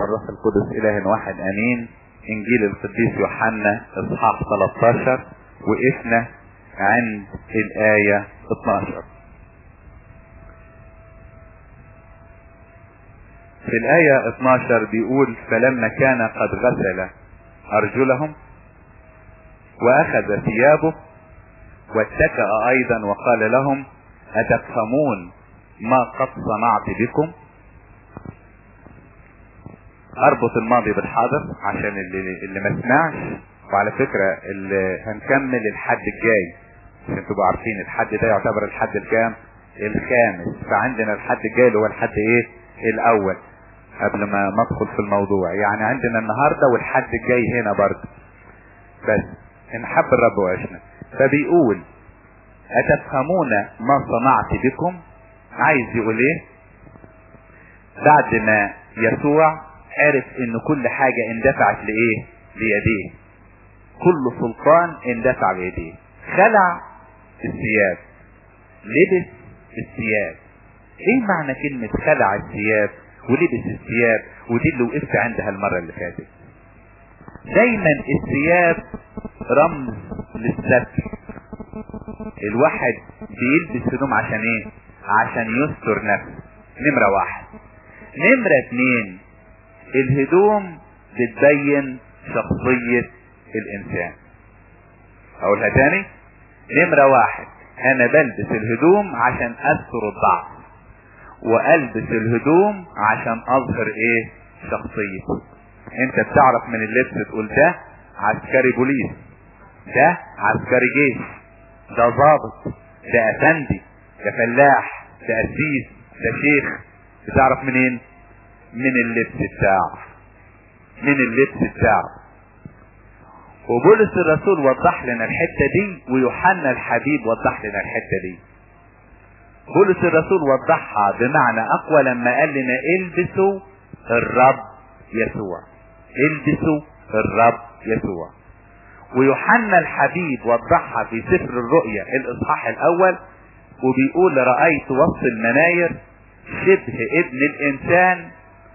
والروح القدس اله واحد امين انجيل القديس يوحنا اصحاح 13 وقفنا عند الايه 12 في الآية 12 بيقول فلما كان قد غسل أرجلهم وأخذ ثيابه واتكأ أيضا وقال لهم أتفهمون ما قد صنعت بكم أربط الماضي بالحاضر عشان اللي, اللي ما سمعش وعلى فكرة اللي هنكمل الحد الجاي عشان تبقوا عارفين الحد ده يعتبر الحد الكام الخامس فعندنا الحد الجاي اللي هو الحد ايه الاول قبل ما ندخل في الموضوع يعني عندنا النهارده والحد الجاي هنا برضه بس ان حب الرب وعشنا فبيقول اتفهمون ما صنعت بكم عايز يقول ايه بعد ما يسوع عرف ان كل حاجة اندفعت لايه ليديه كل سلطان اندفع بيديه خلع الثياب لبس الثياب ايه معنى كلمة خلع الثياب ولبس الثياب ودي اللي وقفت عندها المرة اللي فاتت دايما الثياب رمز للستر الواحد بيلبس هدوم عشان ايه عشان يستر نفسه نمرة واحد نمرة اتنين الهدوم بتبين شخصية الانسان اقولها تاني نمرة واحد انا بلبس الهدوم عشان استر الضعف والبس الهدوم عشان اظهر ايه شخصيتي انت بتعرف من اللبس تقول ده عسكري بوليس ده عسكري جيش ده ضابط ده افندي ده فلاح ده قسيس ده شيخ بتعرف منين من اللبس بتاعه من اللبس بتاعه وبولس الرسول وضح لنا الحتة دي ويوحنا الحبيب وضح لنا الحتة دي بولس الرسول وضحها بمعنى اقوى لما قال لنا البسوا الرب يسوع البسوا الرب يسوع ويوحنا الحبيب وضحها في سفر الرؤيا الاصحاح الاول وبيقول رأيت وسط المناير شبه ابن الانسان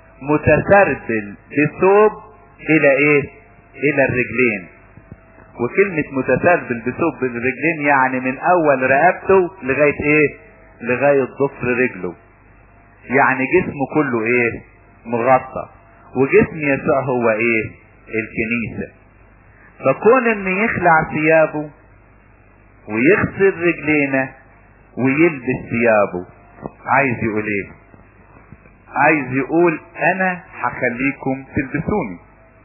متسربل بثوب الى ايه الى الرجلين وكلمة متسربل بثوب الرجلين يعني من اول رقبته لغاية ايه لغاية ضفر رجله يعني جسمه كله ايه مغطى وجسم يسوع هو ايه الكنيسة فكون ان يخلع ثيابه ويغسل رجلينا ويلبس ثيابه عايز يقول ايه عايز يقول انا هخليكم تلبسوني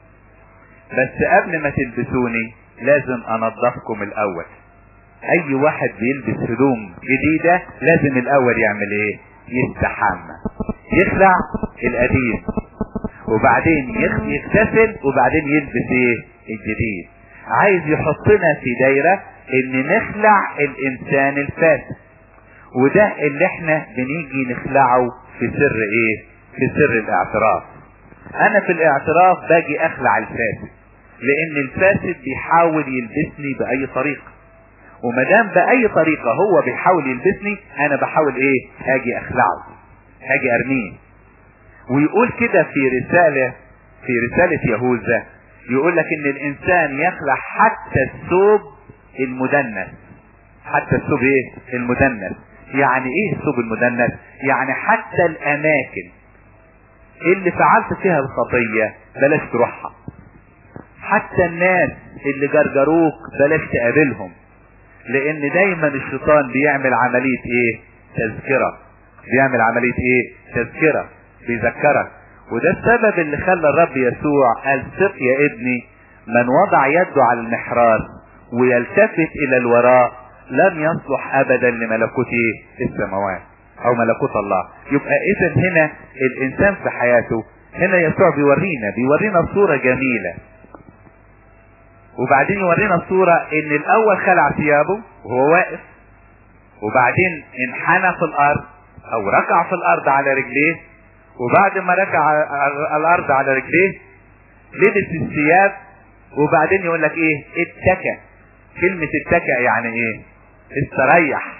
بس قبل ما تلبسوني لازم انضفكم الاول اي واحد بيلبس هدوم جديدة لازم الاول يعمل ايه يستحمى يخلع القديم وبعدين يغتسل وبعدين يلبس ايه الجديد عايز يحطنا في دايرة ان نخلع الانسان الفاسد وده اللي احنا بنيجي نخلعه في سر ايه في سر الاعتراف انا في الاعتراف باجي اخلع الفاسد لان الفاسد بيحاول يلبسني باي طريقة وما دام باي طريقة هو بيحاول يلبسني انا بحاول ايه هاجي اخلعه هاجي ارميه ويقول كده في رسالة في رسالة يهوذا يقول لك ان الانسان يخلع حتى الثوب المدنس حتى الثوب ايه المدنس يعني ايه الثوب المدنس يعني حتى الاماكن اللي فعلت فيها الخطية بلاش تروحها حتى الناس اللي جرجروك بلاش تقابلهم لان دايما الشيطان بيعمل عملية ايه تذكرة بيعمل عملية ايه تذكرة بيذكرك وده السبب اللي خلى الرب يسوع قال ثق يا ابني من وضع يده على المحراب ويلتفت الى الوراء لن يصلح ابدا لملكوت السماوات او ملكوت الله يبقى اذا هنا الانسان في حياته هنا يسوع بيورينا بيورينا صورة جميلة وبعدين يورينا صورة ان الاول خلع ثيابه وهو واقف وبعدين انحنى في الارض او ركع في الارض على رجليه وبعد ما ركع على الارض على رجليه لبس الثياب وبعدين يقول لك ايه اتكى كلمة اتكى يعني ايه استريح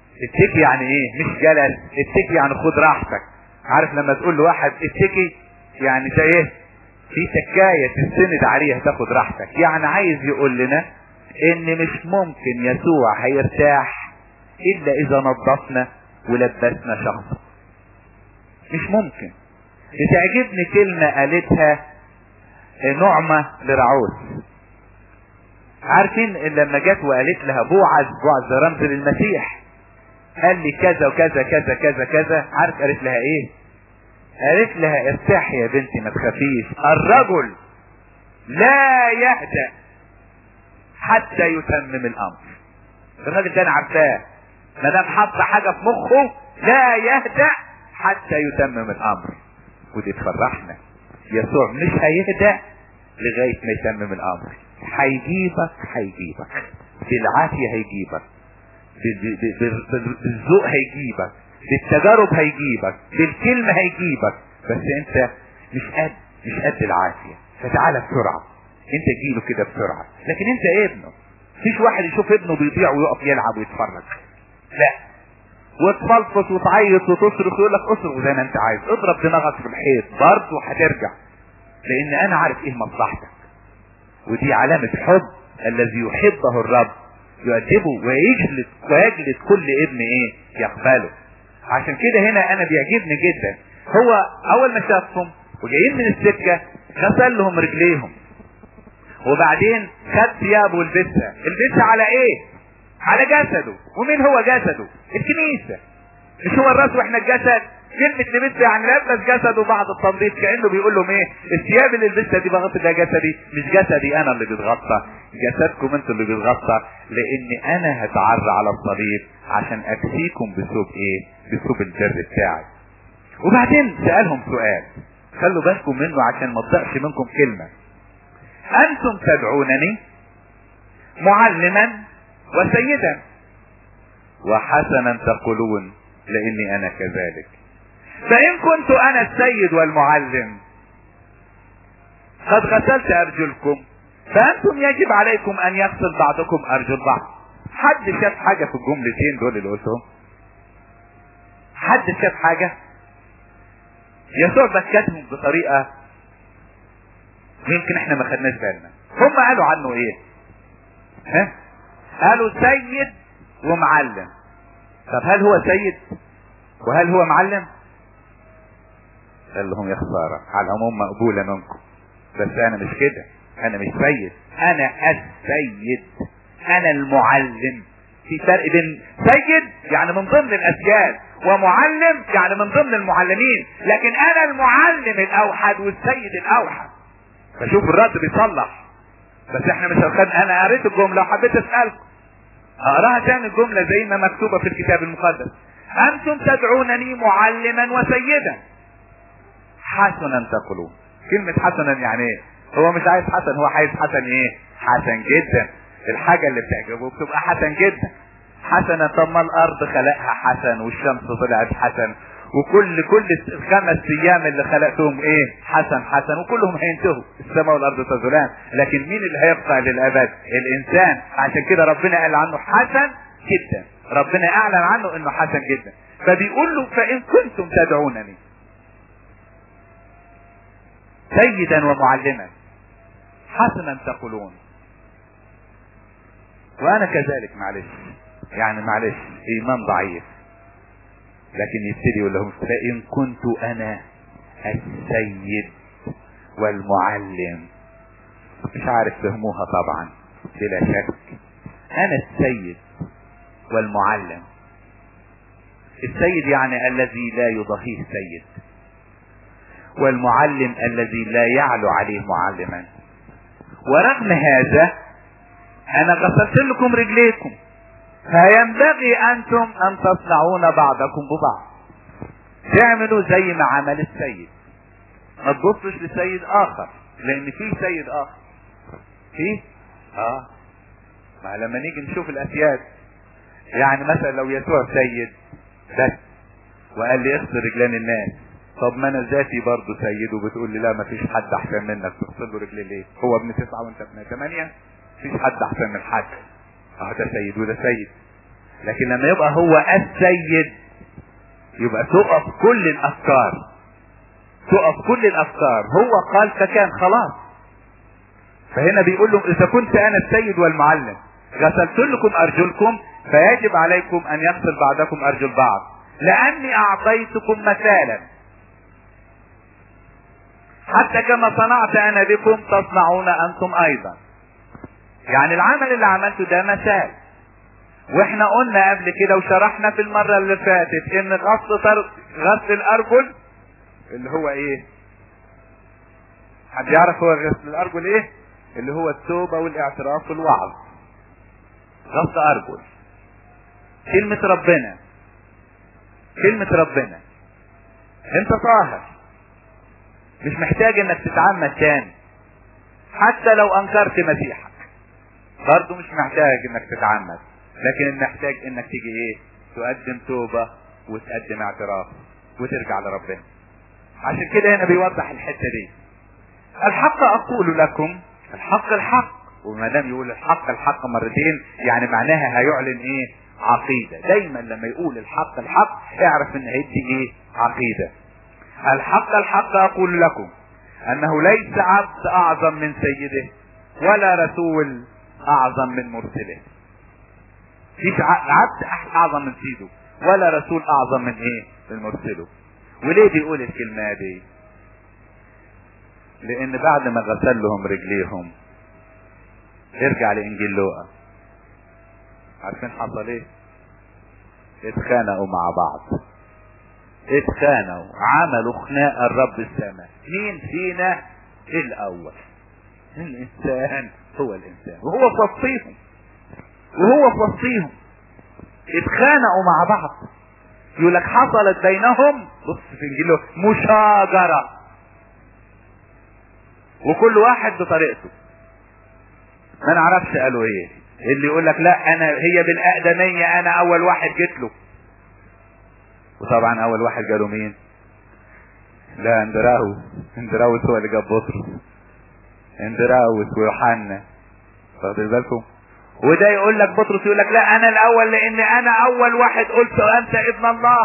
اتكي يعني ايه مش جلس اتكي يعني خد راحتك عارف لما تقول لواحد اتكي يعني ده ايه في تكاية تستند عليها تاخد راحتك يعني عايز يقول لنا ان مش ممكن يسوع هيرتاح الا اذا نظفنا ولبسنا شخص مش ممكن بتعجبني كلمة قالتها نعمة لرعوز عارفين لما جت وقالت لها بوعز بوعز رمز للمسيح قال لي كذا وكذا كذا كذا كذا عارف قالت لها ايه قالت لها ارتاحي يا بنتي ما تخافيش الرجل لا يهدأ حتى يتمم الامر الراجل ده انا عارفاه ما دام حط حاجه في مخه لا يهدأ حتى يتمم الامر ودي تفرحنا يسوع مش هيهدأ لغايه ما يتمم الامر هيجيبك هيجيبك بالعافيه هيجيبك بالذوق هيجيبك بالتجارب هيجيبك بالكلمة هيجيبك بس انت مش قد مش قد العافية فتعالى بسرعة انت جيله كده بسرعة لكن انت ابنه فيش واحد يشوف ابنه بيضيع ويقف يلعب ويتفرج لا وتفلفص وتعيط وتصرخ يقول لك اصرخ زي ما انت عايز اضرب دماغك في الحيط برضه هترجع لان انا عارف ايه مصلحتك ودي علامة حب الذي يحبه الرب يؤدبه ويجلد ويجلد كل ابن ايه يقبله عشان كده هنا انا بيعجبني جدا هو اول ما شافهم وجايين من السكة غسل لهم رجليهم وبعدين خد ثيابه ولبسها البسها على ايه على جسده ومين هو جسده الكنيسة مش هو الراس واحنا الجسد كلمة لبسها يعني لبس جسده بعد التنظيف كأنه بيقول لهم ايه الثياب اللي لبستها دي بغطي ده جسدي مش جسدي انا اللي بيتغطى جسدكم انتوا اللي بيتغطى لان انا هتعرى على الصليب عشان اكفيكم بثوب ايه بثوب البر بتاعي وبعدين سألهم سؤال خلوا بالكم منه عشان ما تضيعش منكم كلمة انتم تدعونني معلما وسيدا وحسنا تقولون لاني انا كذلك فان كنت انا السيد والمعلم قد غسلت ارجلكم فانتم يجب عليكم ان يغسل بعضكم ارجل بعض حد شاف حاجة في الجملتين دول اللي قلتهم حد شاف حاجة يسوع بكتهم بطريقة يمكن احنا ما خدناش بالنا هم قالوا عنه ايه ها قالوا سيد ومعلم طب هل هو سيد وهل هو معلم قال لهم يا خساره على العموم مقبوله منكم بس انا مش كده انا مش سيد انا السيد انا المعلم في فرق بين سيد يعني من ضمن الاسياد ومعلم يعني من ضمن المعلمين لكن انا المعلم الاوحد والسيد الاوحد فشوف الرد بيصلح بس احنا مش هنخد انا قريت الجمله وحبيت اسالكم اقراها تاني الجمله زي ما مكتوبه في الكتاب المقدس انتم تدعونني معلما وسيدا حسنا تقولون كلمة حسنا يعني ايه هو مش عايز حسن هو عايز حسن ايه حسن جدا الحاجة اللي بتعجبه بتبقى حسن جدا حسنا طب ما الارض خلقها حسن والشمس طلعت حسن وكل كل الخمس ايام اللي خلقتهم ايه حسن حسن وكلهم هينتهوا السماء والارض تزولان لكن مين اللي هيبقى للابد الانسان عشان كده ربنا قال عنه حسن جدا ربنا اعلن عنه انه حسن جدا فبيقول له فان كنتم تدعونني سيدا ومعلما حسنا تقولون وانا كذلك معلش يعني معلش ايمان ضعيف لكن يبتدي يقول لهم فان كنت انا السيد والمعلم مش عارف فهموها طبعا بلا شك انا السيد والمعلم السيد يعني الذي لا يضاهيه سيد والمعلم الذي لا يعلو عليه معلما ورغم هذا انا غسلت لكم رجليكم فينبغي انتم ان تصنعون بعضكم ببعض تعملوا زي ما عمل السيد ما تبصش لسيد اخر لان في سيد اخر في اه ما لما نيجي نشوف الاسياد يعني مثلا لو يسوع سيد بس وقال لي اغسل رجلان الناس طب ما انا ذاتي برضه سيد وبتقول لي لا ما فيش حد احسن منك تغسل له رجليه ليه هو ابن تسعة وانت ابن ثمانية فيش حد احسن من حد اه ده سيد وده سيد لكن لما يبقى هو السيد يبقى تقف كل الافكار تقف كل الافكار هو قال فكان خلاص فهنا بيقول لهم اذا كنت انا السيد والمعلم غسلت لكم ارجلكم فيجب عليكم ان يغسل بعضكم ارجل بعض لاني اعطيتكم مثالا حتى كما صنعت انا بكم تصنعون انتم ايضا يعني العمل اللي عملته ده مثال واحنا قلنا قبل كده وشرحنا في المرة اللي فاتت ان غسل غسل الارجل اللي هو ايه حد يعرف هو غسل الارجل ايه اللي هو التوبة والاعتراف والوعظ غسل ارجل كلمة ربنا كلمة ربنا انت طاهر مش محتاج انك تتعمد تاني حتى لو انكرت مسيحك برضه مش محتاج انك تتعمد لكن محتاج انك تيجي ايه تقدم توبة وتقدم اعتراف وترجع لربنا عشان كده هنا بيوضح الحتة دي الحق اقول لكم الحق الحق وما دام يقول الحق الحق مرتين يعني معناها هيعلن ايه عقيدة دايما لما يقول الحق الحق اعرف ان هيدي ايه عقيدة الحق الحق اقول لكم انه ليس عبد اعظم من سيده ولا رسول اعظم من مرسله فيش عبد اعظم من سيده ولا رسول اعظم من ايه من مرسله وليه بيقول الكلمة دي لان بعد ما غسل لهم رجليهم ارجع لانجيل لوقا عارفين حصل ايه اتخانقوا مع بعض اتخانقوا عملوا خناقه الرب السماء مين فينا الاول الانسان هو الانسان وهو في وسطيهم وهو في وسطيهم اتخانقوا مع بعض يقول لك حصلت بينهم بص في انجيل مشاجره وكل واحد بطريقته ما نعرفش قالوا ايه اللي يقول لك لا انا هي بالاقدميه انا اول واحد جيت له وطبعا اول واحد جاله مين لا اندراوس اندراوس هو اللي جاب بطرس اندراوس ويوحنا واخدين بالكم وده يقول لك بطرس يقول لك لا انا الاول لان انا اول واحد قلت انت ابن الله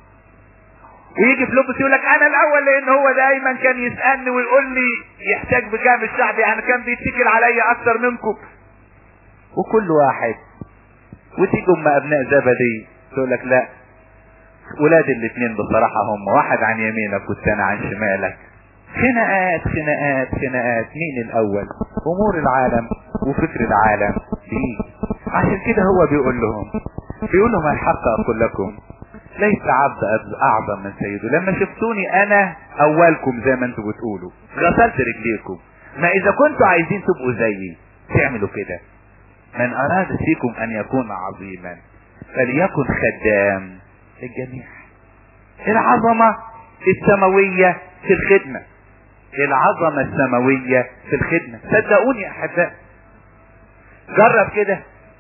ويجي فيلبس يقول لك انا الاول لان هو دايما كان يسالني ويقول لي يحتاج بكام الشعب يعني كان بيتكل عليا اكتر منكم وكل واحد وتيجي ام ابناء زبدي تقول لك لا ولاد الاثنين بصراحه هم واحد عن يمينك والثاني عن شمالك خناقات خناقات خناقات مين الاول امور العالم وفكر العالم دي عشان كده هو بيقول لهم بيقول لهم الحق اقول لكم ليس عبد اعظم من سيده لما شفتوني انا اولكم زي ما انتم بتقولوا غسلت رجليكم ما اذا كنتوا عايزين تبقوا زيي تعملوا كده من اراد فيكم ان يكون عظيما فليكن خدام الجميع العظمة السماوية في الخدمة العظمة السماوية في الخدمة صدقوني يا احباء جرب كده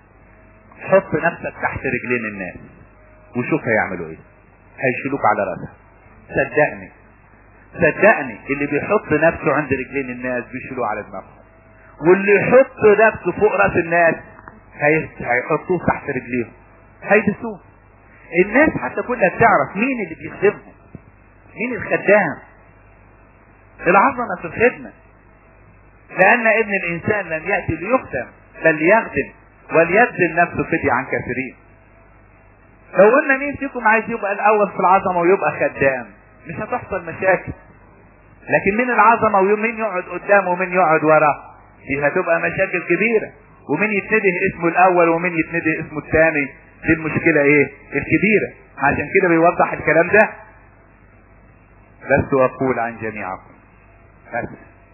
حط نفسك تحت رجلين الناس وشوف هيعملوا ايه هيشيلوك على راسها صدقني صدقني اللي بيحط نفسه عند رجلين الناس بيشيلوه على دماغهم واللي يحط نفسه فوق راس الناس هي... هيحطوه تحت رجليهم هيدسوه الناس حتى كلها تعرف مين اللي بيخدمهم مين الخدام العظمة في الخدمة لأن ابن الإنسان لم يأتي ليخدم بل ليخدم وليبذل نفسه فدية عن كثيرين لو قلنا مين فيكم عايز يبقى الأول في العظمة ويبقى خدام مش هتحصل مشاكل لكن مين العظمة ومين يقعد قدامه ومين يقعد وراه دي هتبقى مشاكل كبيرة ومين يتنده اسمه الأول ومين يتنده اسمه الثاني دي المشكلة ايه الكبيرة عشان كده بيوضح الكلام ده لست أقول عن جميعكم بس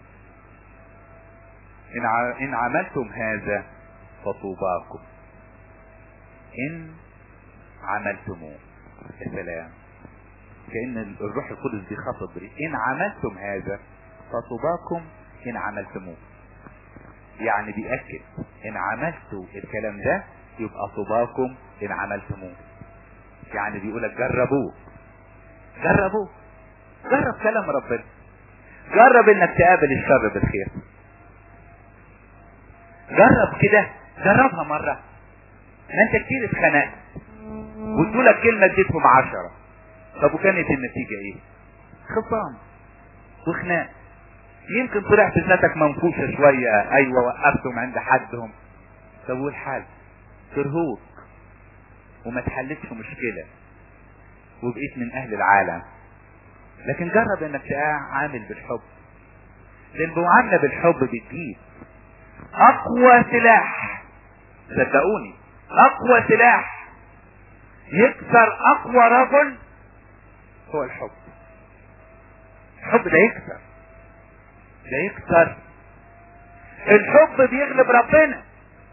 إن, ع... إن عملتم هذا فطوباكم إن عملتموه يا سلام كأن الروح القدس بيخاطب بري إن عملتم هذا فطوباكم إن عملتموه يعني بيأكد إن عملتوا الكلام ده يبقى طوباكم إن عملتموه يعني بيقولك جربوه جربوه جرب كلام ربنا جرب انك تقابل الشر بالخير جرب كده جربها مرة ما انت كتير اتخنقت وتقولك كلمة اديتهم عشرة طب وكانت النتيجة ايه خصام وخناق يمكن طلعت ذاتك منفوشة شوية ايوه وقفتهم عند حدهم طب والحل كرهوك وما تحلتش مشكلة وبقيت من اهل العالم لكن جرب انك تعامل بالحب لان المعاملة بالحب بتجيب اقوى سلاح صدقوني اقوى سلاح يكسر اقوى رجل هو الحب الحب ده يكسر ده يكسر الحب بيغلب ربنا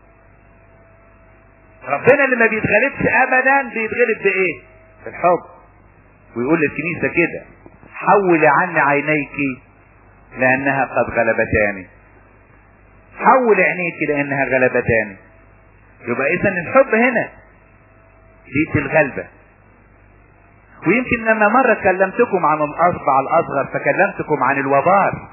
ربنا اللي ما بيتغلبش ابدا بيتغلب بايه بالحب ويقول للكنيسة كده حول عني عينيك لانها قد غلبتاني حول عينيك لانها غلبتاني يبقى اذا الحب هنا دي الغلبة ويمكن لما مرة كلمتكم عن الاصبع الاصغر فكلمتكم عن الوبار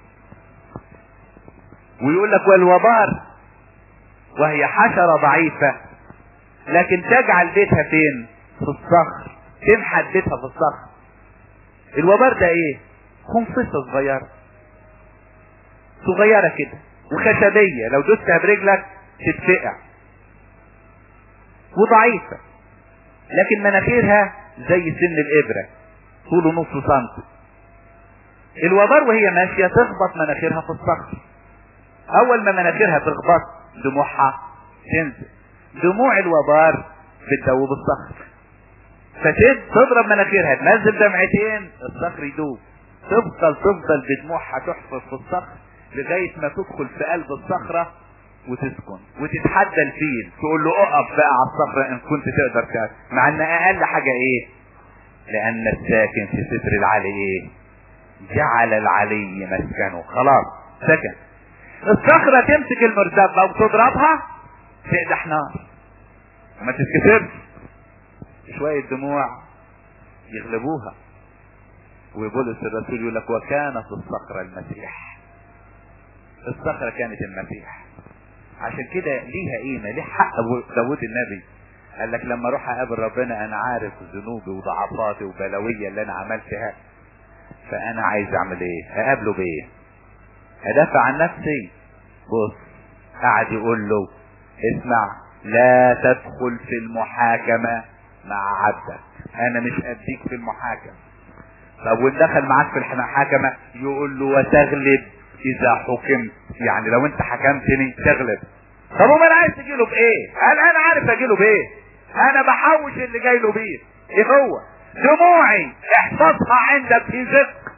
ويقول لك والوبار وهي حشرة ضعيفة لكن تجعل بيتها فين في الصخر تنحت بيتها في الصخر الوبار ده ايه خنفسة صغيرة صغيرة كده وخشبية لو دوستها برجلك تتفقع وضعيفة لكن مناخيرها زي سن الابرة طوله نص سنتي الوبار وهي ماشية تخبط مناخيرها في الصخر اول ما مناخيرها تخبط دموعها تنزل دموع الوبار بتدوب الصخر فتضرب مناخيرها تنزل دمعتين الصخر يدوب تفضل تفضل بدموعها تحفر في الصخر لغاية ما تدخل في قلب الصخرة وتسكن وتتحدى الفيل تقول له اقف بقى على الصخرة ان كنت تقدر كده مع ان اقل حاجة ايه لان الساكن في ستر العلي ايه جعل العلي مسكنه خلاص سكن الصخرة تمسك المرتبة وتضربها تقدح نار وما تتكسرش شوية دموع يغلبوها وبولس الرسول يقول لك وكانت الصخرة المسيح الصخرة كانت المسيح عشان كده ليها قيمة ليه حق داود النبي قال لك لما اروح اقابل ربنا انا عارف ذنوبي وضعفاتي وبلاوية اللي انا عملتها فانا عايز اعمل ايه اقابله بايه ادافع عن نفسي بص قعد يقول له اسمع لا تدخل في المحاكمة مع عبدك انا مش اديك في المحاكمة طب وان دخل معاك في المحاكمة يقول له وتغلب اذا حكمت يعني لو انت حكمتني تغلب طب امال عايز تجيله بايه قال انا عارف اجيله بايه انا بحوش اللي جاي له بيه ايه هو دموعي احفظها عندك في زق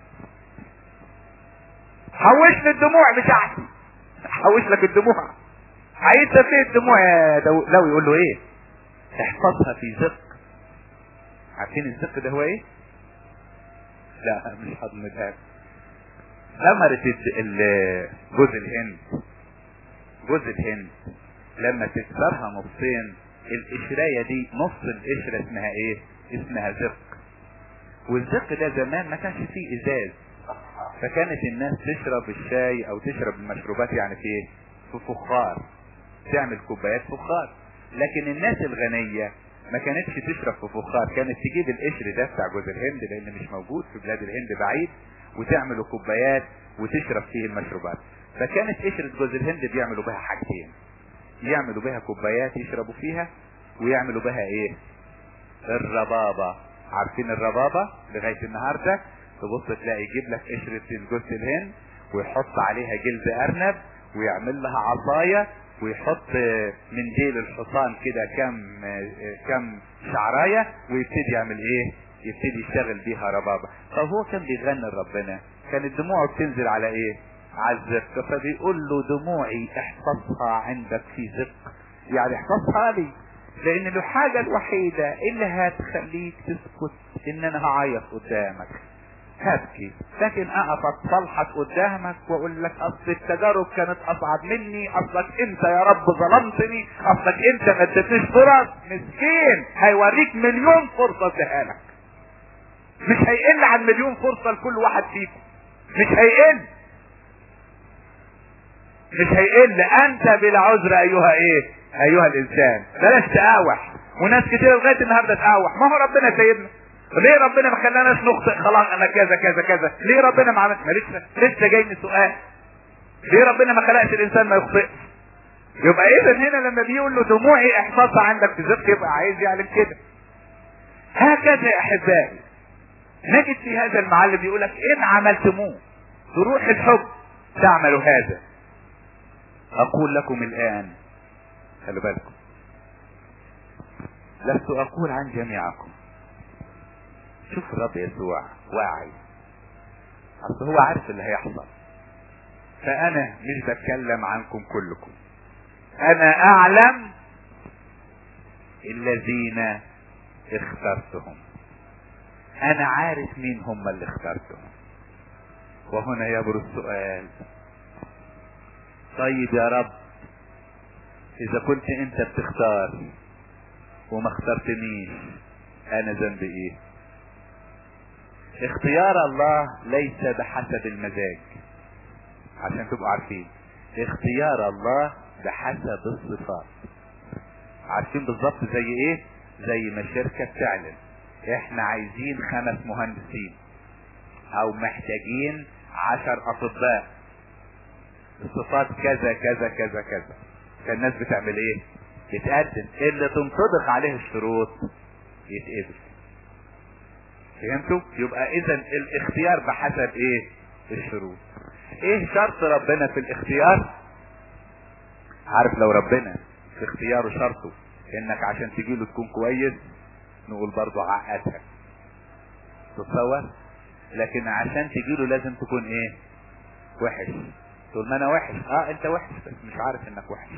حوش لي الدموع بتاعتي حوش لك الدموع عايز فين الدموع يا دو... لو يقول له ايه احفظها في زق عارفين الزق ده هو ايه لا مش هضم الهاب ثمرة جوز الهند جوز الهند لما تكسرها نصين القشراية دي نص القشرة اسمها ايه اسمها زق والزق ده زمان ما كانش فيه ازاز فكانت الناس تشرب الشاي او تشرب المشروبات يعني في ايه في فخار تعمل كوبايات فخار لكن الناس الغنية ما كانتش تشرب في فخار كانت تجيب القشر ده بتاع جوز الهند لان مش موجود في بلاد الهند بعيد وتعملوا كوبايات وتشرب فيه المشروبات فكانت قشرة جوز الهند بيعملوا بها حاجتين يعملوا بها كوبايات يشربوا فيها ويعملوا بها ايه الربابة عارفين الربابة لغاية النهاردة تبص تلاقي يجيب لك قشرة جوز الهند ويحط عليها جلد ارنب ويعمل لها عصاية ويحط من ديل الحصان كده كم كم شعراية ويبتدي يعمل ايه يبتدي يشتغل بيها ربابة طب هو كان بيغني لربنا كانت دموعه بتنزل على ايه على الزق فبيقول له دموعي احفظها عندك في زق يعني احفظها لي لان الحاجة الوحيدة اللي هتخليك تسكت ان انا هعيط قدامك هبكي لكن اقف اتصلحك قدامك واقول لك اصل التجارب كانت اصعب مني اصلك انت يا رب ظلمتني اصلك انت ما اديتنيش فرص مسكين هيوريك مليون فرصه اديها لك مش هيقل عن مليون فرصه لكل واحد فيكم مش هيقل مش هيقل انت بلا عذر ايها ايه ايها الانسان بلاش تقاوح وناس كتير لغايه النهارده تقاوح ما هو ربنا سيدنا ليه ربنا ما خلاناش نخطئ خلاص انا كذا كذا كذا ليه ربنا ما عملش ما لسه لسه جايني سؤال ليه ربنا ما خلقش الانسان ما يخطئش يبقى اذا هنا لما بيقول له دموعي احفظها عندك في ذاتك يبقى عايز يعلم كده هكذا يا احبائي نجد في هذا المعلم يقول لك ان عملتموه بروح الحب تعملوا هذا اقول لكم الان خلوا بالكم لست اقول عن جميعكم شوف الرب يسوع واعي اصل هو عارف اللي هيحصل فانا مش بتكلم عنكم كلكم انا اعلم الذين اخترتهم انا عارف مين هم اللي اخترتهم وهنا يبرز السؤال طيب يا رب اذا كنت انت بتختار وما اخترتنيش انا ذنبي ايه اختيار الله ليس بحسب المزاج عشان تبقوا عارفين اختيار الله بحسب الصفات عارفين بالظبط زي ايه زي ما الشركة بتعلن احنا عايزين خمس مهندسين او محتاجين عشر اطباء الصفات كذا كذا كذا كذا فالناس بتعمل ايه بتقدم اللي تنطبق عليه الشروط يتقبل فهمتوا يبقى اذا الاختيار بحسب ايه الشروط ايه شرط ربنا في الاختيار عارف لو ربنا في اختياره شرطه انك عشان تجيله تكون كويس نقول برضو عقدها تتصور لكن عشان تجيله لازم تكون ايه وحش تقول ما انا وحش اه انت وحش بس مش عارف انك وحش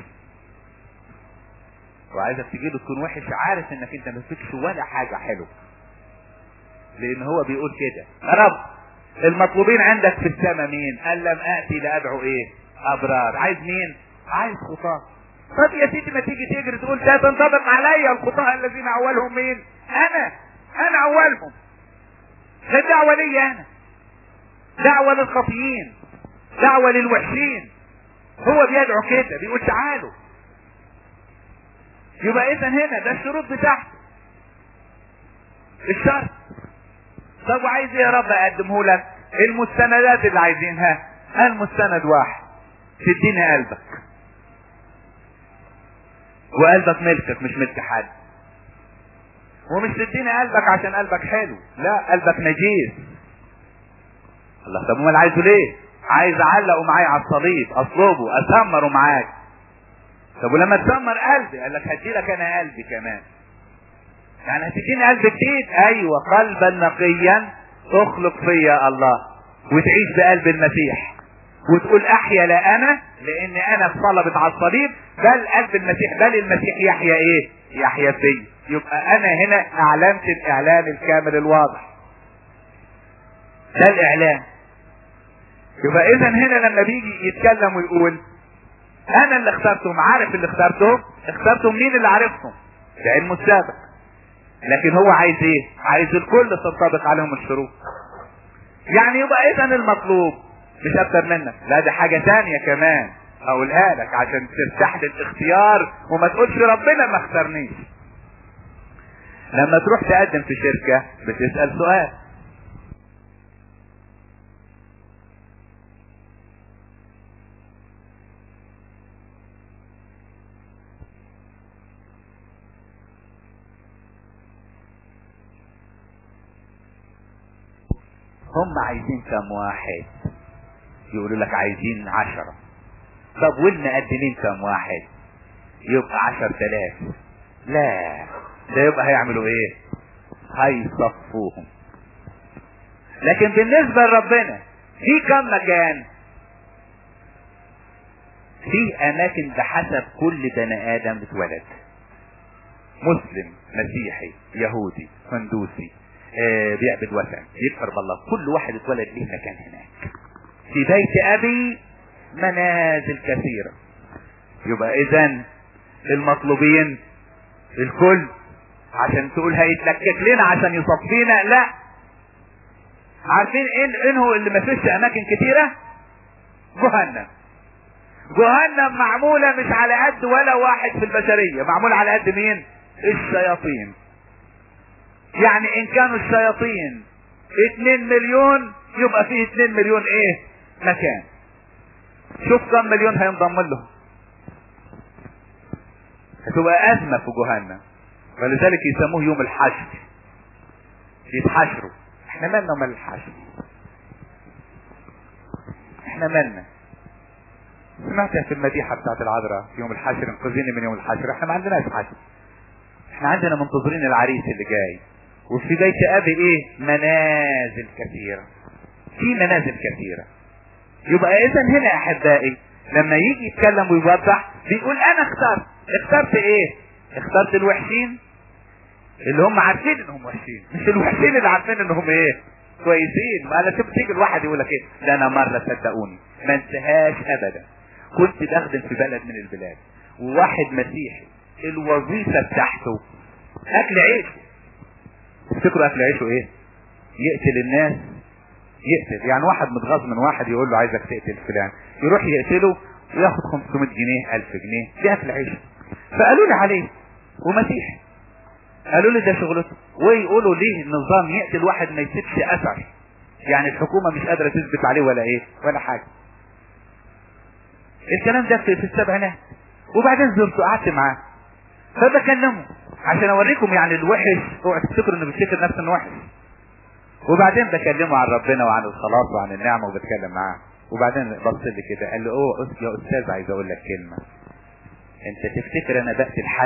وعايزك تجيله تكون وحش عارف انك انت ما فيكش ولا حاجة حلوة لان هو بيقول كده يا رب المطلوبين عندك في السماء مين قال لم اتي لادعو ايه ابرار عايز مين عايز خطاه طب يا سيدي ما تيجي تجري تقول ده تنطبق عليا الخطاه الذين اولهم مين انا انا اولهم ده دعوة لي انا دعوة للخطيين دعوة للوحشين هو بيدعو كده بيقول تعالوا يبقى اذا هنا ده الشروط بتاعته الشرط طب وعايز ايه يا رب اقدمه لك المستندات اللي عايزينها المستند واحد تديني قلبك وقلبك ملكك مش ملك حد ومش تديني قلبك عشان قلبك حلو لا قلبك نجيس الله طب امال عايزه ليه عايز اعلقه معايا على الصليب اصلبه اسمره معاك طب ولما تسمر قلبي قال لك هدي لك انا قلبي كمان يعني هتديني قلب جديد ايوه قلبا نقيا اخلق فيا الله وتعيش بقلب المسيح وتقول احيا لا انا لان انا اتصلبت على الصليب بل قلب المسيح بل المسيح يحيا ايه يحيا فيا يبقى انا هنا اعلنت الاعلان الكامل الواضح ده الاعلان يبقى اذا هنا لما بيجي يتكلم ويقول انا اللي اخترتهم عارف اللي اخترتهم اخترتهم مين اللي عارفهم العلم السابق لكن هو عايز ايه عايز الكل تنطبق عليهم الشروط يعني يبقى اذا المطلوب مش اكتر منك لا ده حاجة تانية كمان اقولها لك عشان ترتاح للاختيار وما تقولش ربنا ما اختارنيش لما تروح تقدم في شركة بتسأل سؤال هم عايزين كم واحد يقولوا لك عايزين عشرة طب والمقدمين كم واحد يبقى عشر تلاف لا ده يبقى هيعملوا ايه هيصفوهم لكن بالنسبة لربنا في كم مكان في اماكن بحسب كل بني ادم اتولد مسلم مسيحي يهودي هندوسي آه بيعبد وثن يكفر بالله كل واحد اتولد ليه مكان هناك في بيت ابي منازل كثيرة يبقى اذا المطلوبين الكل عشان تقول هيتلكك لنا عشان يصفينا لا عارفين ان انه اللي ما فيش اماكن كتيرة جهنم جهنم معمولة مش على قد ولا واحد في البشرية معمولة على قد مين الشياطين يعني ان كانوا الشياطين اتنين مليون يبقى فيه اتنين مليون ايه مكان شوف كم مليون هينضم له هتبقى ازمة في جهنم ولذلك يسموه يوم الحشر يتحشروا احنا مالنا ومال الحشر احنا مالنا سمعتها في المديحة بتاعت العذراء يوم الحشر انقذيني من يوم الحشر احنا ما عندناش حشر احنا عندنا منتظرين العريس اللي جاي وفي بيت ابي ايه منازل كثيرة في منازل كثيرة يبقى اذا هنا يا احبائي لما يجي يتكلم ويوضح بيقول انا اخترت اخترت ايه اخترت الوحشين اللي هم عارفين انهم وحشين مش الوحشين اللي عارفين انهم ايه كويسين ما انا شفت تيجي الواحد يقول لك ايه ده انا مره صدقوني ما انساهاش ابدا كنت بخدم في بلد من البلاد وواحد مسيحي الوظيفه بتاعته اكل عيشه تفتكروا اكل عيشه ايه يقتل الناس يقتل يعني واحد متغاظ من واحد يقول له عايزك تقتل فلان يروح يقتله وياخد 500 جنيه 1000 جنيه دي اكل عيشه فقالوا لي عليه ومسيحي قالوا لي ده شغلته ويقولوا ليه النظام يقتل واحد ما يسيبش اثر يعني الحكومه مش قادره تثبت عليه ولا ايه ولا حاجه الكلام ده في, في السبعينات وبعدين زرته قعدت معاه فبكلمه عشان اوريكم يعني الوحش اوعى تفتكروا انه بيفتكر نفسه انه وحش وبعدين بكلمه عن ربنا وعن الخلاص وعن النعمه وبتكلم معاه وبعدين بص لي كده قال لي اوه يا استاذ عايز اقول لك كلمه انت تفتكر انا بقتل حد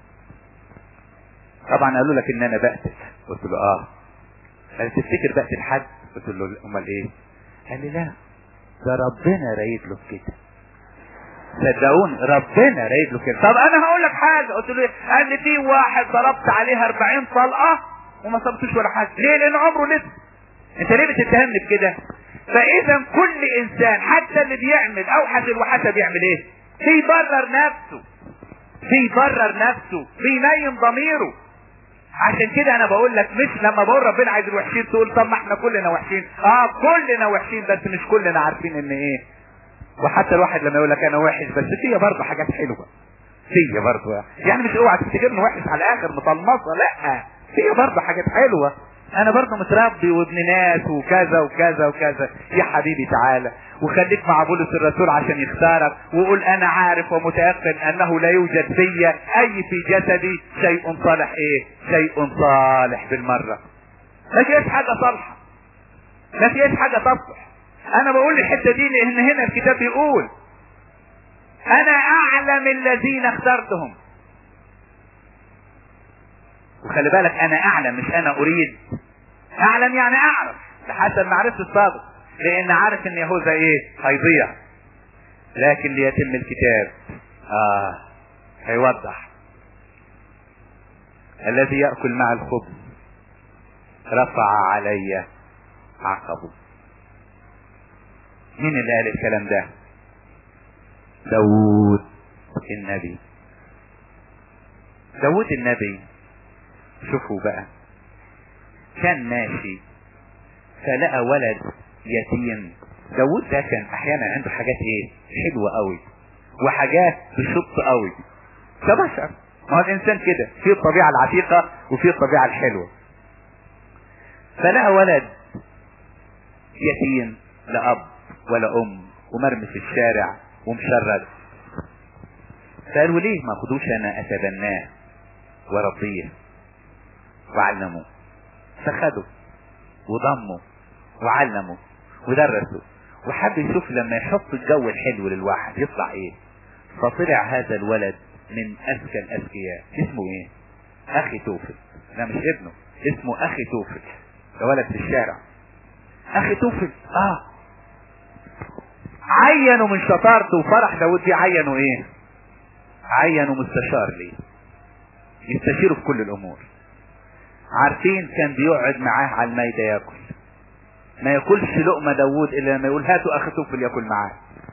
طبعا قالوا لك ان انا بقتل قلت له اه قال تفتكر بقتل حد قلت له امال ايه قال لي لا ده ربنا رايد له كده صدقوني ربنا رايد له كده طب انا هقول لك حاجه قلت له ايه قال لي في واحد ضربت عليه 40 طلقه وما صبتوش ولا حاجه ليه لان عمره لسه انت ليه بتتهمني بكده فاذا كل انسان حتى اللي بيعمل اوحش الوحشه بيعمل ايه بيبرر نفسه بيبرر نفسه بينيم ضميره عشان كده انا بقول لك مش لما بقول ربنا عايز الوحشين تقول طب ما احنا كلنا وحشين اه كلنا وحشين بس مش كلنا عارفين ان ايه وحتى الواحد لما يقول لك انا وحش بس فيا برضه حاجات حلوه فيا برضه يعني مش اوعى تفتكرني وحش على الاخر مطلمصه لا فيا برضه حاجات حلوه انا برضه متربي وابن ناس وكذا وكذا وكذا يا حبيبي تعالى وخليك مع بولس الرسول عشان يختارك وقول انا عارف ومتيقن انه لا يوجد فيا اي في جسدي شيء صالح ايه شيء صالح بالمره ما فيش حاجه صالحه ما فيش حاجه تصلح انا بقول الحته دي لان هنا الكتاب بيقول انا اعلم الذين اخترتهم وخلي بالك انا اعلم مش انا اريد اعلم يعني اعرف بحسب معرفة السابق لان عارف ان يهوذا ايه هيضيع لكن ليتم الكتاب اه هيوضح الذي يأكل مع الخبز رفع علي عقبه مين اللي قال الكلام ده داوود النبي داوود النبي شوفوا بقى كان ماشي فلقى ولد يتيم داود ده كان احيانا عنده حاجات ايه حلوة قوي وحاجات بشط قوي كبشر ما هو الانسان كده في الطبيعة العتيقة وفي الطبيعة الحلوة فلقى ولد يتيم لا اب ولا ام ومرمي في الشارع ومشرد فقالوا ليه ما خدوش انا اتبناه وربيه وعلموا فخدوا وضموا وعلموا ودرسوا وحب يشوف لما يحط الجو الحلو للواحد يطلع ايه فطلع هذا الولد من اذكى الاذكياء اسمه ايه اخي توفل لا مش ابنه اسمه اخي توفل ده ولد في الشارع اخي توفل اه عينوا من شطارته وفرح داود دي عينوا ايه عينوا مستشار ليه يستشيروا في كل الامور عارفين كان بيقعد معاه على المايدة ياكل ما ياكلش لقمة داوود الا لما يقول هاتوا اخي توفل ياكل معاه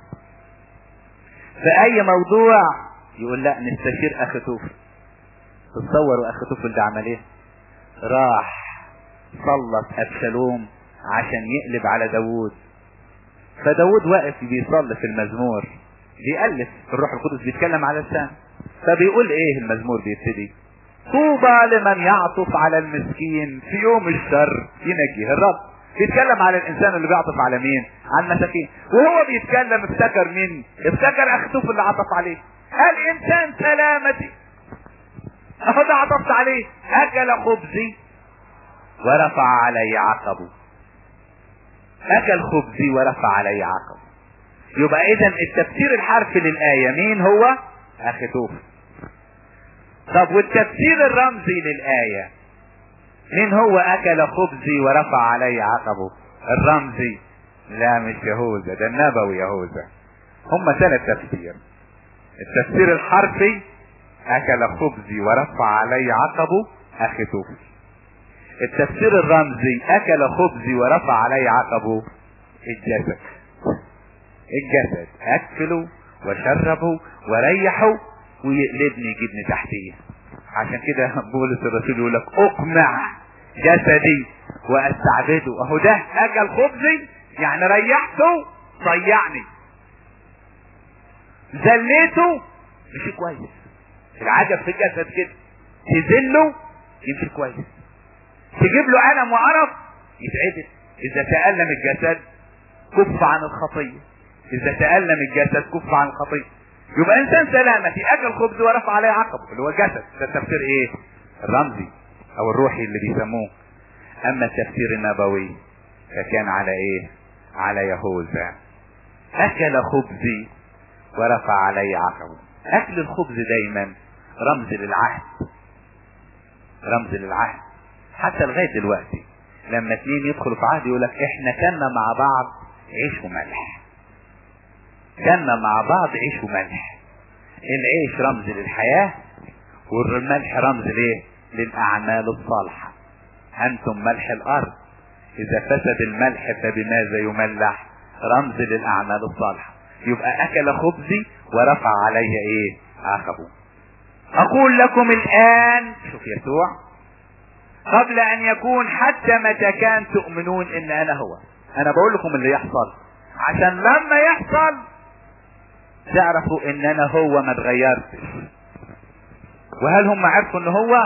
في اي موضوع يقول لا نستشير اخي توفل تتصوروا اخي توفل ده عمل ايه راح سلط ابشالوم عشان يقلب على داوود فداوود واقف بيصلي في المزمور بيألف الروح القدس بيتكلم على لسان فبيقول ايه المزمور بيبتدي طوبى لمن يعطف على المسكين في يوم الشر ينجيه الرب بيتكلم على الانسان اللي بيعطف على مين على المساكين وهو بيتكلم افتكر مين افتكر اخته اللي عطف عليه الانسان سلامتي اهو ده عطفت عليه اكل خبزي ورفع علي عقبه اكل خبزي ورفع علي عقبه يبقى اذا التفسير الحرفي للايه مين هو اخيتوف طب والتفسير الرمزي للايه مين هو اكل خبزي ورفع علي عقبه الرمزي لا مش يهوذا ده النبوي يهوذا هم ثلاث تفسير التفسير الحرفي اكل خبزي ورفع علي عقبه اخيتوف التفسير الرمزي اكل خبزي ورفع علي عقبه الجسد الجسد اكله وشربه وريحه ويقلبني يجيبني تحتيه عشان كده بولس الرسول يقول لك اقمع جسدي واستعبده اهو ده اكل خبزي يعني ريحته ضيعني زليته مش كويس العجب في الجسد كده تذله يمشي كويس تجيب له ألم وقرف يتعدل إذا تألم الجسد كف عن الخطية إذا تألم الجسد كف عن الخطية يبقى إنسان سلامتي أكل خبز ورفع عليه عقب اللي هو الجسد ده التفسير إيه؟ الرمزي أو الروحي اللي بيسموه أما التفسير النبوي فكان على إيه؟ على يهوذا أكل خبزي ورفع علي عقبه أكل الخبز دايما رمز للعهد رمز للعهد حتى لغاية دلوقتي لما اتنين يدخلوا في عهد يقول لك احنا كنا مع بعض عيش وملح كنا مع بعض عيش وملح العيش رمز للحياة والملح رمز ليه للأعمال الصالحة أنتم ملح الأرض إذا فسد الملح فبماذا يملح رمز للأعمال الصالحة يبقى أكل خبزي ورفع عليه إيه عقبه أقول لكم الآن شوف يسوع قبل ان يكون حتى متى كان تؤمنون ان انا هو انا بقول لكم اللي يحصل عشان لما يحصل تعرفوا ان انا هو ما اتغيرتش وهل هم عرفوا ان هو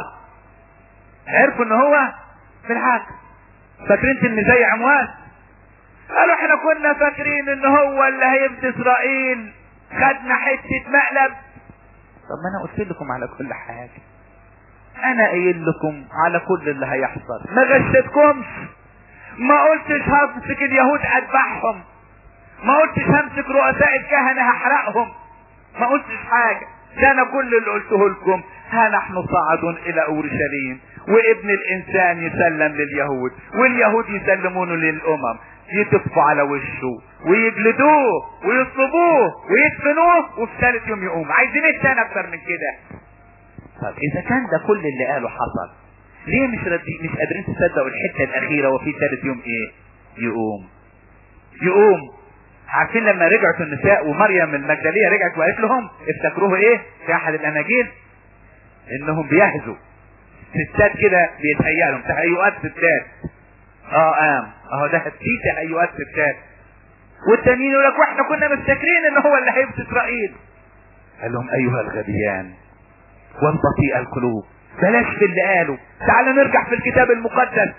عرفوا ان هو في الحق فاكرين ان زي عمواس قالوا احنا كنا فاكرين ان هو اللي هيبدي اسرائيل خدنا حتة مقلب طب ما انا قلت لكم على كل حاجة انا قايل لكم على كل اللي هيحصل ما غشتكمش ما قلتش همسك اليهود اذبحهم ما قلتش همسك رؤساء الكهنة هحرقهم ما قلتش حاجة ده انا كل اللي قلته لكم ها نحن صاعدون الى اورشليم وابن الانسان يسلم لليهود واليهود يسلمونه للامم يتفوا على وشه ويجلدوه ويصلبوه ويدفنوه وفي ثالث يوم يقوم عايزين ايه تاني اكتر من كده طب اذا كان ده كل اللي قاله حصل ليه مش ردي مش قادرين تصدقوا الحته الاخيره وفي ثالث يوم ايه يقوم يقوم عارفين لما رجعت النساء ومريم المجدليه رجعت وقالت لهم افتكروه ايه في احد الاناجيل انهم بيهزوا ستات كده بيتهيأ لهم تهيؤات ستات اه قام اهو ده في تهيؤات ستات والتانيين يقول لك واحنا كنا مفتكرين ان هو اللي هيبت اسرائيل قال لهم ايها الغبيان والبطيء القلوب بلاش في اللي قالوا تعالوا نرجع في الكتاب المقدس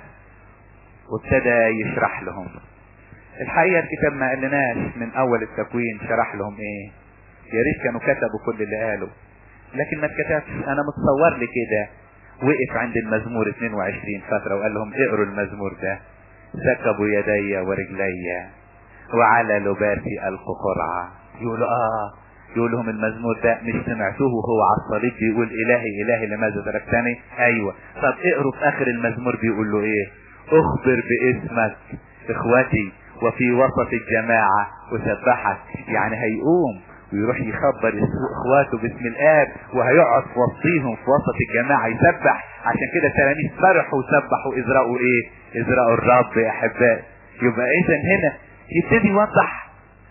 وابتدى يشرح لهم الحقيقة الكتاب ما قالناش من اول التكوين شرح لهم ايه يا ريت كانوا كتبوا كل اللي قالوا لكن ما اتكتبش انا متصور لي كده وقف عند المزمور 22 فترة وقال لهم اقروا المزمور ده سكبوا يدي ورجلي وعلى لباسي القوا قرعة يقولوا اه يقول لهم المزمور ده مش سمعتوه وهو على الصليب بيقول الهي الهي لماذا تركتني ايوه طب اقروا في اخر المزمور بيقول له ايه اخبر باسمك اخوتي وفي وسط الجماعة اسبحك يعني هيقوم ويروح يخبر اخواته باسم الاب وهيقعد في وسطيهم في وسط الجماعة يسبح عشان كده التلاميذ فرحوا وسبحوا ازرقوا ايه ازرقوا الرب يا احبائي يبقى اذا هنا يبتدي يوضح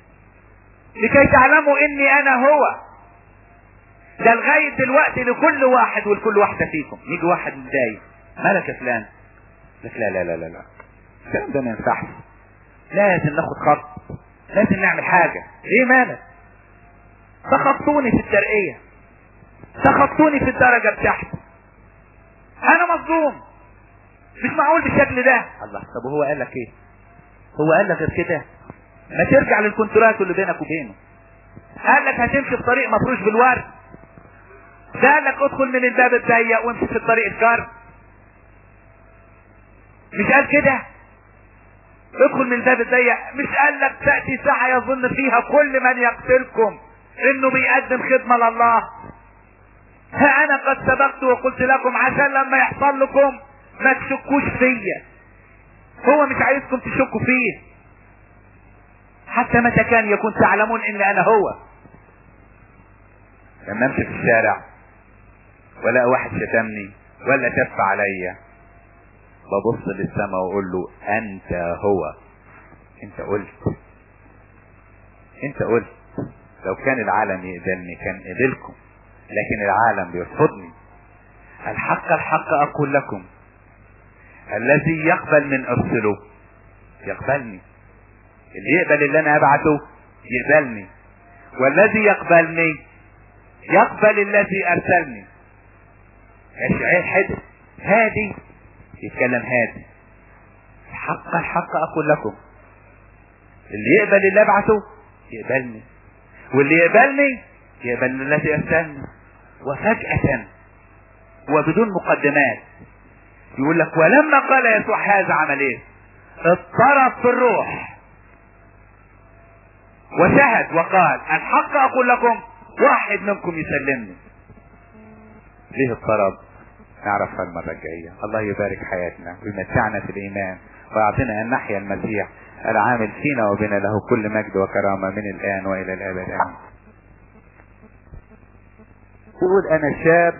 لكي تعلموا اني انا هو ده لغاية دلوقتي لكل واحد ولكل واحدة فيكم يجي واحد متضايق مالك يا فلان لك لا لا لا لا لا الكلام ده ما ينفعش لازم ناخد خط لازم نعمل حاجة ايه مالك سخطوني في الترقية سخطوني في الدرجة بتاعتي انا مظلوم مش معقول بالشكل ده الله طب وهو قال لك ايه هو قال لك غير كده ما ترجع للكونترات اللي بينك وبينه قال لك هتمشي في طريق مفروش بالورد ده قال لك ادخل من الباب الضيق وامشي في الطريق الكار مش قال كده ادخل من الباب الضيق مش قال لك تأتي ساعة يظن فيها كل من يقتلكم انه بيقدم خدمة لله ها انا قد سبقت وقلت لكم عشان لما يحصل لكم ما تشكوش فيا هو مش عايزكم تشكوا فيه حتى متى كان يكون تعلمون ان انا هو لما امشي في الشارع ولا واحد شتمني ولا تف عليا ببص للسماء واقول له انت هو انت قلت انت قلت لو كان العالم يقبلني كان قبلكم لكن العالم بيرفضني الحق الحق اقول لكم الذي يقبل من ارسله يقبلني اللي يقبل اللي انا ابعته يقبلني والذي يقبلني يقبل الذي ارسلني اشعير حدث هادي يتكلم هادي الحق الحق اقول لكم اللي يقبل اللي ابعته يقبلني واللي يقبلني يقبل الذي ارسلني وفجأة وبدون مقدمات يقول لك ولما قال يسوع هذا عمل ايه اضطرب في الروح وشهد وقال الحق اقول لكم واحد منكم يسلمني ليه اضطرب نعرفها المرة الجاية الله يبارك حياتنا ويمتعنا في الإيمان ويعطينا أن نحيا المسيح العامل فينا وبنا له كل مجد وكرامة من الآن وإلى الأبد آمين يقول أنا شاب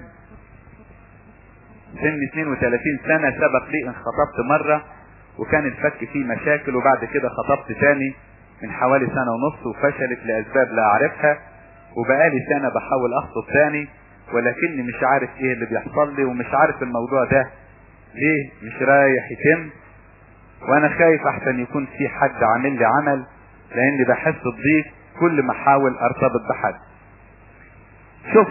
سن 32 سنة سبق لي ان خطبت مرة وكان الفك فيه مشاكل وبعد كده خطبت تاني من حوالي سنة ونص وفشلت لأسباب لا أعرفها وبقالي سنة بحاول أخطب تاني ولكني مش عارف ايه اللي بيحصل لي ومش عارف الموضوع ده ليه مش رايح يتم وانا خايف احسن يكون في حد عامل لي عمل لاني بحس بضيق كل ما احاول ارتبط بحد شوف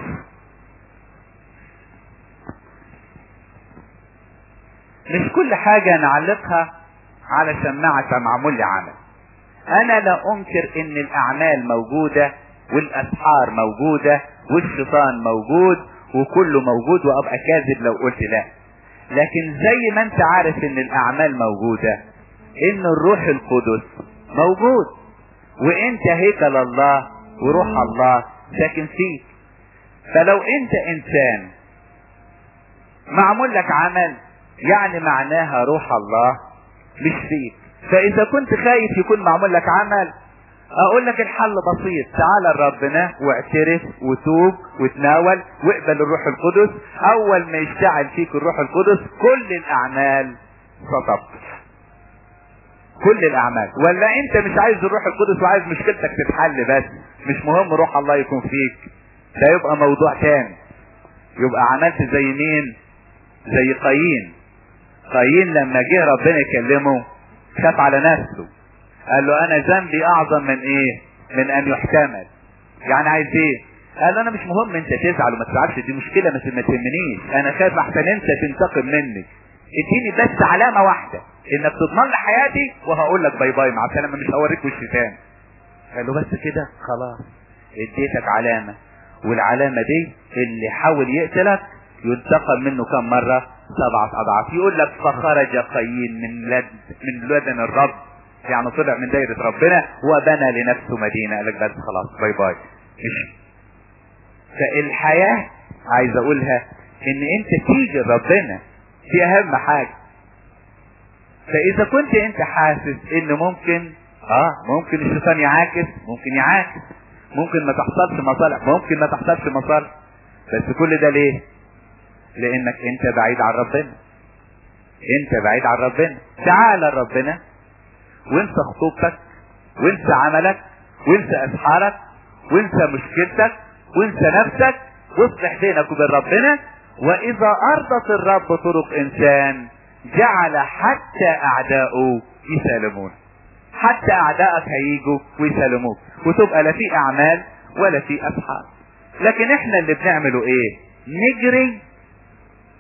مش كل حاجة نعلقها على شماعة معمول لي عمل انا لا انكر ان الاعمال موجودة والاسحار موجودة والشيطان موجود وكله موجود وابقى كاذب لو قلت لا لكن زي ما انت عارف ان الاعمال موجودة ان الروح القدس موجود وانت هيكل الله وروح الله ساكن فيك فلو انت انسان معمول لك عمل يعني معناها روح الله مش فيك فاذا كنت خايف يكون معمول لك عمل اقول لك الحل بسيط تعال لربنا واعترف وتوب وتناول واقبل الروح القدس اول ما يشتعل فيك الروح القدس كل الاعمال ستبطل كل الاعمال ولا انت مش عايز الروح القدس وعايز مشكلتك تتحل بس مش مهم روح الله يكون فيك ده يبقى موضوع تاني يبقى عملت زي مين زي قايين قايين لما جه ربنا يكلمه خاف على نفسه قال له انا ذنبي اعظم من ايه من ان يحتمل يعني عايز ايه قال له انا مش مهم انت تزعل وما تزعلش دي مشكلة ما تهمنيش انا خايف احسن انت تنتقم مني اديني بس علامة واحدة انك تضمن لي حياتي وهقول لك باي باي مع السلامة مش هوريك وش تاني قال له بس كده خلاص اديتك علامة والعلامة دي اللي حاول يقتلك ينتقم منه كم مرة سبعة اضعاف يقول لك فخرج قايين من لد من لدن الرب يعني طلع من دايرة ربنا وبنى لنفسه مدينة قال لك بس خلاص باي باي مش فالحياة عايز اقولها ان انت تيجي ربنا دي اهم حاجة فاذا كنت انت حاسس ان ممكن اه ممكن الشيطان يعاكس ممكن يعاكس ممكن ما تحصلش مصالح ممكن ما تحصلش مصالح بس كل ده ليه لانك انت بعيد عن ربنا انت بعيد عن ربنا تعال لربنا وانسى خطوبتك وانسى عملك وانسى اسحارك وانسى مشكلتك وانسى نفسك واصلح بينك وبين ربنا واذا ارضت الرب طرق انسان جعل حتى اعداؤه يسالمون حتى اعدائك هيجوا ويسالموك وتبقى لا في اعمال ولا في اسحار لكن احنا اللي بنعمله ايه نجري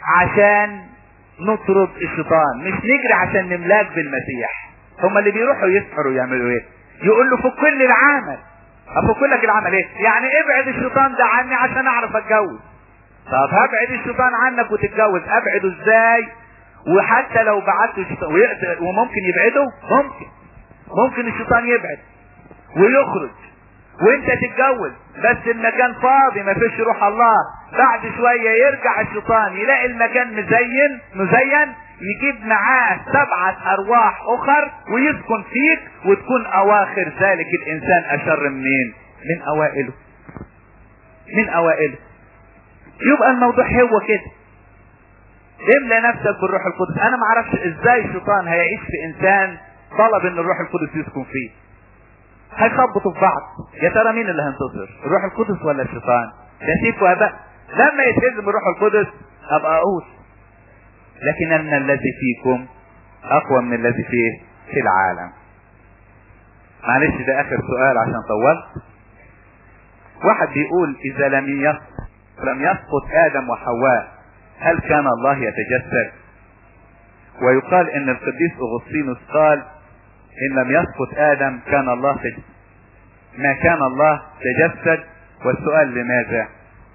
عشان نطرد الشيطان مش نجري عشان نملاك بالمسيح هما اللي بيروحوا يسحروا يعملوا ايه يقول له فك لي العمل افك لك العمل ايه يعني ابعد الشيطان ده عني عشان اعرف اتجوز طب هبعد الشيطان عنك وتتجوز ابعده ازاي وحتى لو بعدته الشيطان ويقدر وممكن يبعده ممكن ممكن الشيطان يبعد ويخرج وانت تتجوز بس المكان فاضي ما فيش روح الله بعد شوية يرجع الشيطان يلاقي المكان مزين مزين يجيب معاه سبعة ارواح اخر ويسكن فيك وتكون اواخر ذلك الانسان اشر منين من اوائله من اوائله يبقى الموضوع هو كده املى نفسك بالروح القدس انا ما اعرفش ازاي الشيطان هيعيش في انسان طلب ان الروح القدس يسكن فيه هيخبطوا في بعض يا ترى مين اللي هينتصر الروح القدس ولا الشيطان ده سيف واباء لما يتهزم الروح القدس ابقى اقول لكن ان الذي فيكم اقوى من الذي فيه في العالم معلش ده اخر سؤال عشان طولت واحد بيقول اذا لم يسقط لم يسقط ادم وحواء هل كان الله يتجسد ويقال ان القديس اغسطينوس قال ان لم يسقط ادم كان الله تجسد ما كان الله تجسد والسؤال لماذا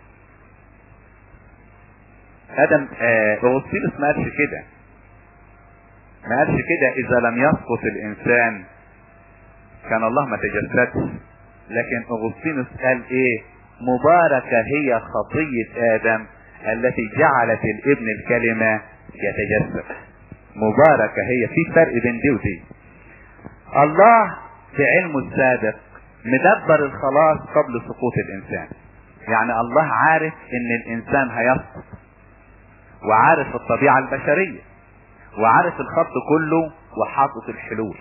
ادم اغسطينوس ما قالش كده ما قالش كده اذا لم يسقط الانسان كان الله ما تجسدش لكن اغسطينوس قال ايه مباركة هي خطية ادم التي جعلت الابن الكلمة يتجسد مباركة هي في فرق بين دي ودي الله في علمه السابق مدبر الخلاص قبل سقوط الانسان يعني الله عارف ان الانسان هيسقط وعارف الطبيعة البشرية وعارف الخط كله وحاطط الحلول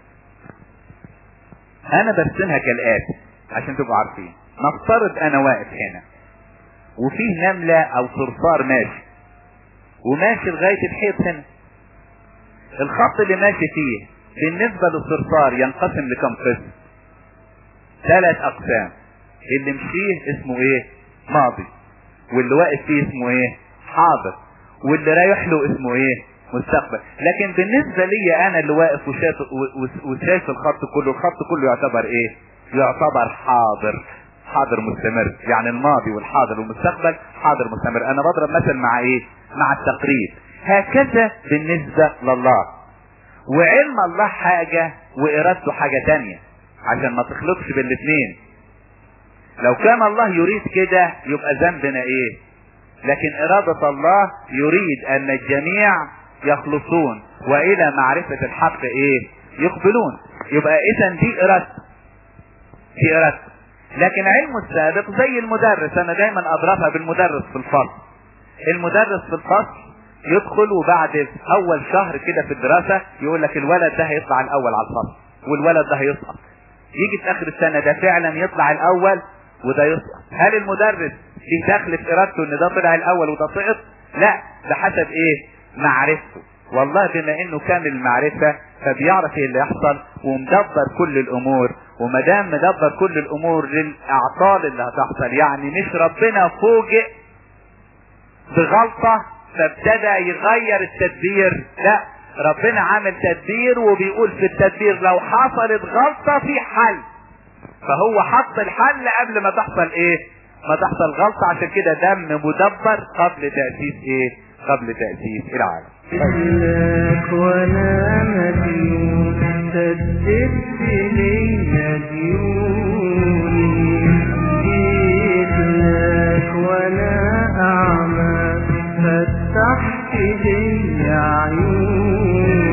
انا برسمها كالاتي عشان تبقوا عارفين نفترض انا واقف هنا وفيه نملة او صرصار ماشي وماشي لغاية الحيط هنا الخط اللي ماشي فيه بالنسبة للصرصار ينقسم لكم قسم ثلاث اقسام اللي مشيه اسمه ايه ماضي واللي واقف فيه اسمه ايه حاضر واللي رايح له اسمه ايه مستقبل لكن بالنسبة لي انا اللي واقف وشايف, وشايف الخط كله الخط كله يعتبر ايه يعتبر حاضر حاضر مستمر يعني الماضي والحاضر والمستقبل حاضر مستمر انا بضرب مثل مع ايه مع التقريب هكذا بالنسبة لله وعلم الله حاجة وارادته حاجة تانية عشان ما تخلطش بالاثنين لو كان الله يريد كده يبقى ذنبنا ايه لكن ارادة الله يريد ان الجميع يخلصون والى معرفة الحق ايه يقبلون يبقى اذا دي ارادته دي ارادته لكن علمه السابق زي المدرس انا دايما اضربها بالمدرس في الفصل المدرس في الفصل يدخل وبعد اول شهر كده في الدراسة يقول لك الولد ده هيطلع الاول على الفصل والولد ده هيسقط يجي في اخر السنة ده فعلا يطلع الاول وده يسقط هل المدرس ليه دخل في ارادته ان ده طلع الاول وده سقط لا ده حسب ايه معرفته والله بما انه كامل المعرفة فبيعرف ايه اللي يحصل ومدبر كل الامور وما دام مدبر كل الامور للاعطال اللي هتحصل يعني مش ربنا فوجئ بغلطة فابتدى يغير التدبير لا ربنا عامل تدبير وبيقول في التدبير لو حصلت غلطة في حل فهو حط الحل قبل ما تحصل ايه ما تحصل غلطة عشان كده دم مدبر قبل تأسيس ايه قبل تأسيس العالم لك وانا مديون سددت لي ديوني جيت لك وانا اعمى فتحت لي عيوني